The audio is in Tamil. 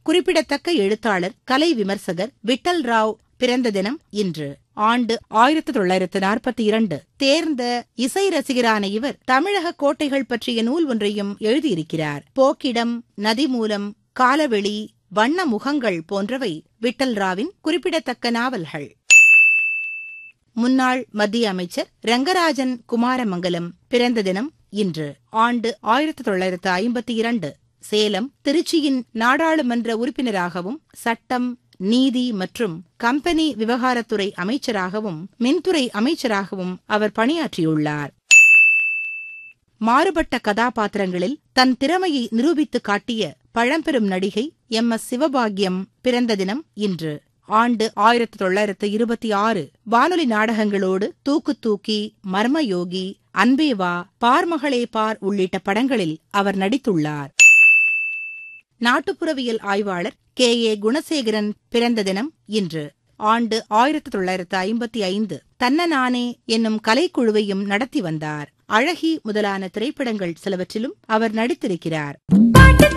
குறிப்பிடத்தக்க எழுத்தாளர் கலை விமர்சகர் விட்டல் ராவ் பிறந்த தினம் இன்று ஆண்டு ஆயிரத்தி தொள்ளாயிரத்து நாற்பத்தி இரண்டு தேர்ந்த இசை ரசிகரான இவர் தமிழக கோட்டைகள் பற்றிய நூல் ஒன்றையும் எழுதியிருக்கிறார் போக்கிடம் நதிமூலம் காலவெளி வண்ண முகங்கள் போன்றவை விட்டல் ராவின் குறிப்பிடத்தக்க நாவல்கள் முன்னாள் மத்திய அமைச்சர் ரங்கராஜன் குமாரமங்கலம் பிறந்த தினம் இன்று ஆண்டு ஆயிரத்தி தொள்ளாயிரத்து ஐம்பத்தி இரண்டு சேலம் திருச்சியின் நாடாளுமன்ற உறுப்பினராகவும் சட்டம் நீதி மற்றும் கம்பெனி விவகாரத்துறை அமைச்சராகவும் மின்துறை அமைச்சராகவும் அவர் பணியாற்றியுள்ளார் மாறுபட்ட கதாபாத்திரங்களில் தன் திறமையை நிரூபித்து காட்டிய பழம்பெரும் நடிகை எம் எஸ் சிவபாகியம் பிறந்த தினம் இன்று ஆண்டு ஆயிரத்தி தொள்ளாயிரத்து இருபத்தி ஆறு வானொலி நாடகங்களோடு தூக்கு தூக்கி மர்மயோகி அன்பேவா பார்மகளே பார் உள்ளிட்ட படங்களில் அவர் நடித்துள்ளார் நாட்டுப்புறவியல் ஆய்வாளர் கே ஏ குணசேகரன் பிறந்த தினம் இன்று ஆண்டு ஆயிரத்தி தொள்ளாயிரத்து ஐம்பத்தி ஐந்து தன்ன நானே என்னும் கலைக்குழுவையும் நடத்தி வந்தார் அழகி முதலான திரைப்படங்கள் சிலவற்றிலும் அவர் நடித்திருக்கிறார்